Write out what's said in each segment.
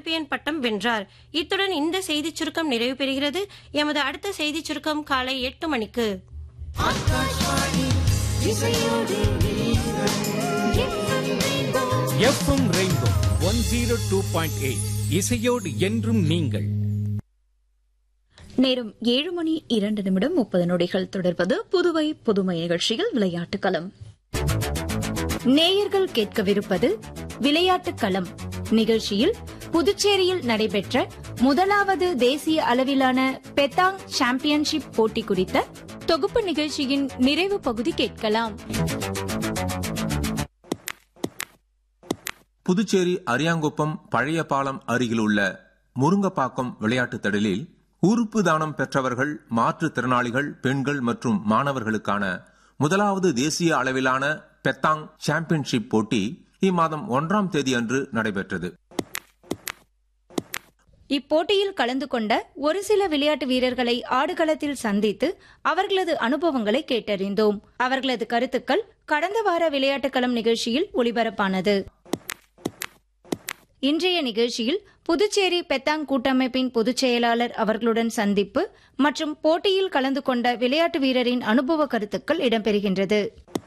champion பட்டம் வென்றார் இத்துடன் இந்த செய்திச் சுருக்கம் நிறைவு பெறுகிறது எமது அடுத்த செய்திச் சுருக்கம் காலை எட்டு மணிக்கு FM rainbow one zero two point eight இசையோடு என்றும் நீங்கள் நேரம் ஏழு மணி இரண்டு நிமிடம் முப்பது நொடிகள் தொடர்வது புதுவை புதுமை நிகழ்ச்சியில் விளையாட்டுக் களம் நேயர்கள் கேட்கவிருப்பது விளையாட்டுக் களம் நிகழ்ச்சியில் புதுச்சேரியில் நடைபெற்ற முதலாவது தேசிய அளவிலான பெத்தாங் சாம்பியன்ஷிப் போட்டி குறித்த தொகுப்பு நிகழ்ச்சியின் நிறைவு பகுதி கேட்கலாம் புதுச்சேரி அரியாங்குப்பம் பழைய பாலம் அருகில் உள்ள முருங்கப்பாக்கம் விளையாட்டுத் திடலில் உறுப்பு தானம் பெற்றவர்கள் மாற்றுத்திறனாளிகள் பெண்கள் மற்றும் மாணவர்களுக்கான முதலாவது தேசிய அளவிலான பெத்தாங் சாம்பியன்ஷிப் போட்டி இம்மாதம் ஒன்றாம் தேதி அன்று நடைபெற்றது இப்போட்டியில் கலந்து கொண்ட ஒரு சில விளையாட்டு வீரர்களை ஆடுகளத்தில் சந்தித்து அவர்களது அனுபவங்களை கேட்டறிந்தோம் அவர்களது கருத்துக்கள் கடந்த வார விளையாட்டுக் களம் நிகழ்ச்சியில் ஒளிபரப்பானது இன்றைய நிகழ்ச்சியில் புதுச்சேரி பெத்தாங் கூட்டமைப்பின் பொதுச் செயலாளர் அவர்களுடன் சந்திப்பு மற்றும் போட்டியில் கலந்து கொண்ட விளையாட்டு வீரரின் அனுபவ கருத்துக்கள் இடம்பெறுகின்றது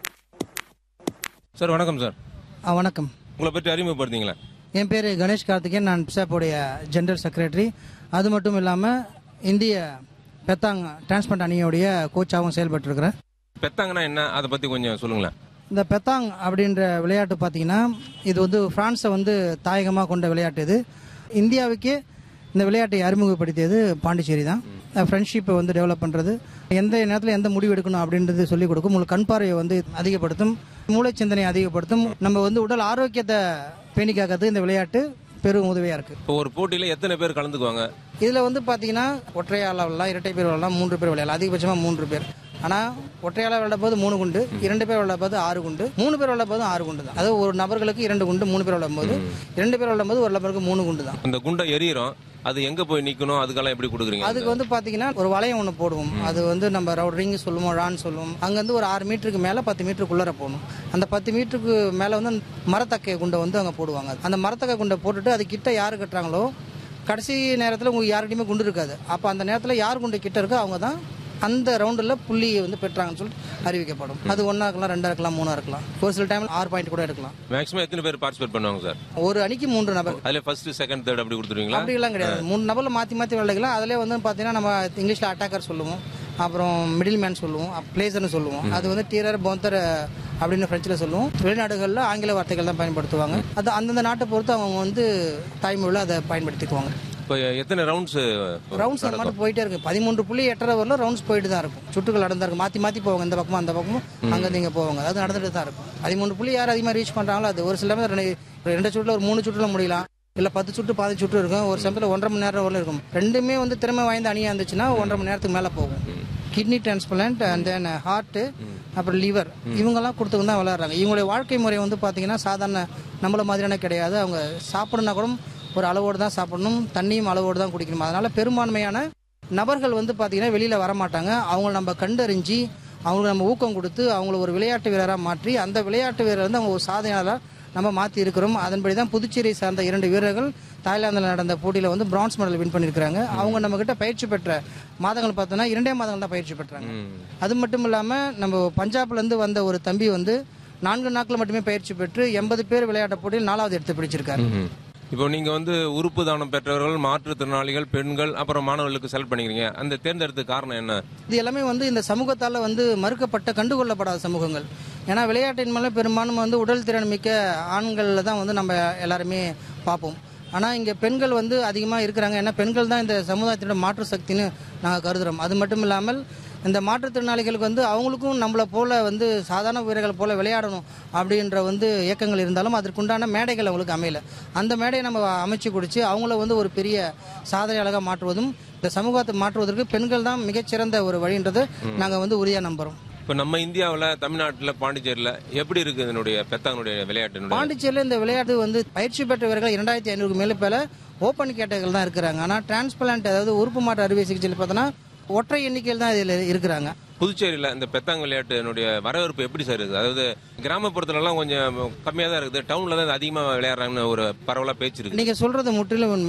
சார் வணக்கம் சார் ஆ வணக்கம் உங்களை பற்றி அறிமுகப்படுத்திங்களா என் பேர் கணேஷ் கார்த்திகேயன் நான் பிசாப்போடைய ஜெனரல் செக்ரட்டரி அது மட்டும் இல்லாமல் இந்திய பெத்தாங் டிரான்ஸ்பரண்ட் அணியோடைய கோச்சாகவும் செயல்பட்டுருக்கிறேன் பெத்தாங்கன்னா என்ன அதை பற்றி கொஞ்சம் சொல்லுங்களேன் இந்த பெத்தாங் அப்படின்ற விளையாட்டு பார்த்தீங்கன்னா இது வந்து பிரான்ஸை வந்து தாயகமாக கொண்ட விளையாட்டு இது இந்தியாவுக்கே இந்த விளையாட்டை அறிமுகப்படுத்தியது பாண்டிச்சேரி தான் ஃப்ரெண்ட்ஷிப்பை வந்து டெவலப் பண்ணுறது எந்த நேரத்தில் எந்த முடிவு எடுக்கணும் அப்படின்றது சொல்லிக் கொடுக்கும் உங்களுக்கு கண் பார்வையை வந்து அதிகப்படுத்தும் மூளை சிந்தனையை அதிகப்படுத்தும் நம்ம வந்து உடல் ஆரோக்கியத்தை பேணி காக்கிறது இந்த விளையாட்டு பெரும் உதவியாக இருக்குது இப்போ ஒரு போட்டியில் எத்தனை பேர் கலந்துக்குவாங்க இதில் வந்து பார்த்தீங்கன்னா ஒற்றையாள விளாடலாம் இரட்டை பேர் விளாடலாம் மூன்று பேர் விளையாடலாம் அதிகபட்சமாக மூன்று பேர் ஆனால் ஒற்றையாள விளையாடும் போது மூணு குண்டு இரண்டு பேர் விளையாடும் போது ஆறு குண்டு மூணு பேர் விளையாடும் போது ஆறு குண்டு தான் அதாவது ஒரு நபர்களுக்கு இரண்டு குண்டு மூணு பேர் விளையாடும் போது இரண்டு பேர் விளையாடும் போது ஒரு நபருக்கு மூணு குண்டு தான் அந்த குண்டை எரியிறோம் அது எங்கே போய் நிற்கணும் அதுக்கெல்லாம் எப்படி கொடுக்குறீங்க அதுக்கு வந்து பார்த்தீங்கன்னா ஒரு வளையம் ஒன்று போடுவோம் அது வந்து நம்ம ரவுட் ரிங் சொல்லுவோம் ரான் சொல்லுவோம் அங்கேருந்து ஒரு ஆறு மீட்டருக்கு மேலே பத்து மீட்டருக்குள்ளே போகணும் அந்த பத்து மீட்டருக்கு மேலே வந்து அந்த மரத்தக்கை குண்டை வந்து அங்கே போடுவாங்க அந்த மரத்தக்கை குண்டை போட்டுட்டு அது கிட்ட யார் கட்டுறாங்களோ கடைசி நேரத்தில் உங்களுக்கு யாருக்கிட்டையுமே குண்டு இருக்காது அப்போ அந்த நேரத்தில் யார் குண்டு கிட்ட இருக்கோ அவங்க தான் அந்த ரவுண்டில் புள்ளியை வந்து பெற்றாங்கன்னு சொல்லிட்டு அறிவிக்கப்படும் அது ஒன்றா இருக்கலாம் ரெண்டா இருக்கலாம் மூணா இருக்கலாம் ஒரு சில டைமில் ஆறு பாயிண்ட் கூட எடுக்கலாம் மேக்ஸிமம் எத்தனை பேர் பார்ட்டிசிபேட் பண்ணுவாங்க சார் ஒரு அணிக்கு மூன்று நபர் அதில் ஃபர்ஸ்ட் செகண்ட் தேர்ட் அப்படி கொடுத்துருவீங்களா அப்படிலாம் கிடையாது மூணு நபர்ல மாற்றி மாற்றி விளையாடலாம் அதிலே வந்து பார்த்தீங்கன்னா நம்ம இங்கிலீஷில் அட்டாக்கர் சொல்லுவோம் அப்புறம் மிடில் மேன் சொல்லுவோம் பிளேசர்னு சொல்லுவோம் அது வந்து டீரர் பவுந்தர் அப்படின்னு ஃப்ரெஞ்சில் சொல்லுவோம் வெளிநாடுகளில் ஆங்கில வார்த்தைகள் தான் பயன்படுத்துவாங்க அது அந்தந்த நாட்டை பொறுத்து அவங்க வந்து தாய்மொழியில் அதை பயன்படுத்திக்குவாங்க இப்போ எத்தனை ரவுண்ட்ஸ் ரவுண்ட்ஸ் அந்த மாதிரி போயிட்டே இருக்கு பதிமூன்று புள்ளி எட்டரை வரல ரவுண்ட்ஸ் போயிட்டு தான் இருக்கும் சுற்றுகள் நடந்தா இருக்கும் மாற்றி மாற்றி போவாங்க இந்த பக்கமும் அந்த பக்கமும் அங்கேருந்து இங்கே போவாங்க அது நடந்துட்டு தான் இருக்கும் பதிமூன்று புள்ளி யார் அதிகமாக ரீச் பண்ணுறாங்களோ அது ஒரு சில நேரம் ரெண்டு ரெண்டு சுற்றில் ஒரு மூணு சுற்றுல முடியலாம் இல்லை பத்து சுற்று பாதி சுற்று இருக்கும் ஒரு சமயத்தில் ஒன்றரை மணி நேரம் வரல இருக்கும் ரெண்டுமே வந்து திறமை வாய்ந்த அணியாக இருந்துச்சுன்னா ஒன்றரை மணி நேரத்துக்கு மேலே போகும் kidney transplant and then heart அப்புறம் லிவர் இவங்கெல்லாம் கொடுத்துக்கு தான் விளையாடுறாங்க இவங்களுடைய வாழ்க்கை முறை வந்து பார்த்தீங்கன்னா சாதாரண நம்மள மாதிரியான கிடையாது அவங்க சாப்பிடணுன்னா கூட ஒரு அளவோடு தான் சாப்பிடணும் தண்ணியும் அளவோடு தான் குடிக்கணும் அதனால பெரும்பான்மையான நபர்கள் வந்து பார்த்தீங்கன்னா வெளியில் வரமாட்டாங்க அவங்கள நம்ம கண்டறிஞ்சு அவங்களுக்கு நம்ம ஊக்கம் கொடுத்து அவங்கள ஒரு விளையாட்டு வீரராக மாற்றி அந்த விளையாட்டு வீரர் வந்து அவங்க ஒரு சாதனையாளராக நம்ம மாற்றி இருக்கிறோம் அதன்படி தான் புதுச்சேரியை சார்ந்த இரண்டு வீரர்கள் தாய்லாந்தில் நடந்த போட்டியில் வந்து பிரான்ஸ் மெடல் வின் பண்ணியிருக்காங்க அவங்க நம்ம கிட்ட பயிற்சி பெற்ற மாதங்கள் பார்த்தோன்னா இரண்டே மாதங்கள் தான் பயிற்சி பெற்றாங்க அது மட்டும் இல்லாமல் நம்ம பஞ்சாப்லேருந்து வந்த ஒரு தம்பி வந்து நான்கு நாட்கள் மட்டுமே பயிற்சி பெற்று எண்பது பேர் விளையாட்ட போட்டியில் நாலாவது எடுத்து பிடிச்சிருக்காரு இப்போ நீங்க வந்து உறுப்பு தானம் பெற்றவர்கள் மாற்றுத்திறனாளிகள் பெண்கள் அப்புறம் மாணவர்களுக்கு செலக்ட் பண்ணிக்கிறீங்க அந்த தேர்ந்தெடுத்த காரணம் என்ன இது எல்லாமே வந்து இந்த சமூகத்தால் வந்து மறுக்கப்பட்ட கண்டுகொள்ளப்படாத சமூகங்கள் ஏன்னா விளையாட்டின் மேலே பெரும்பாலும் வந்து உடல் திறன் மிக்க ஆண்களில் தான் வந்து நம்ம எல்லாருமே பார்ப்போம் ஆனால் இங்கே பெண்கள் வந்து அதிகமாக இருக்கிறாங்க ஏன்னா பெண்கள் தான் இந்த சமுதாயத்தோட மாற்று சக்தின்னு நாங்கள் கருதுகிறோம் அது மட்டும் இல்லாமல் இந்த மாற்றுத்திறனாளிகளுக்கு வந்து அவங்களுக்கும் நம்மளை போல வந்து சாதாரண வீரர்கள் போல விளையாடணும் அப்படின்ற வந்து இயக்கங்கள் இருந்தாலும் அதற்குண்டான மேடைகள் அவங்களுக்கு அமையல அந்த மேடையை நம்ம அமைச்சு கொடுத்து அவங்கள வந்து ஒரு பெரிய சாதனையாளராக மாற்றுவதும் இந்த சமூகத்தை மாற்றுவதற்கு பெண்கள் தான் மிகச்சிறந்த ஒரு வழின்றதை நாங்கள் வந்து உறுதியாக நம்புகிறோம் இப்போ நம்ம இந்தியாவில் தமிழ்நாட்டில் பாண்டிச்சேரியில் எப்படி இருக்கு இதனுடைய பெத்தாங்களுடைய விளையாட்டினுடைய பாண்டிச்சேரியில் இந்த விளையாட்டு வந்து பயிற்சி பெற்ற வீரர்கள் இரண்டாயிரத்தி ஐநூறுக்கு மேலே பேர ஓப்பன் கேட்டகரிகள் தான் இருக்கிறாங்க ஆனால் டிரான்ஸ்பிளான்ட் அதாவது உறுப்பு மாற்று அறுவை சிகிச்சையில் பார்த்தோன்னா ஒற்றை எண்ணிக்கையில் தான் இதில் இருக்கிறாங்க புதுச்சேரியில் இந்த பெத்தாங் விளையாட்டினுடைய வரவேற்பு எப்படி சார் இருக்குது அதாவது கிராமப்புறத்துலலாம் கொஞ்சம் கம்மியாக தான் இருக்குது டவுனில் தான் அதிகமாக விளையாடுறாங்கன்னு ஒரு பரவலாக பேச்சு இருக்கு நீங்கள் சொல்கிறது முற்றிலும் உண்மை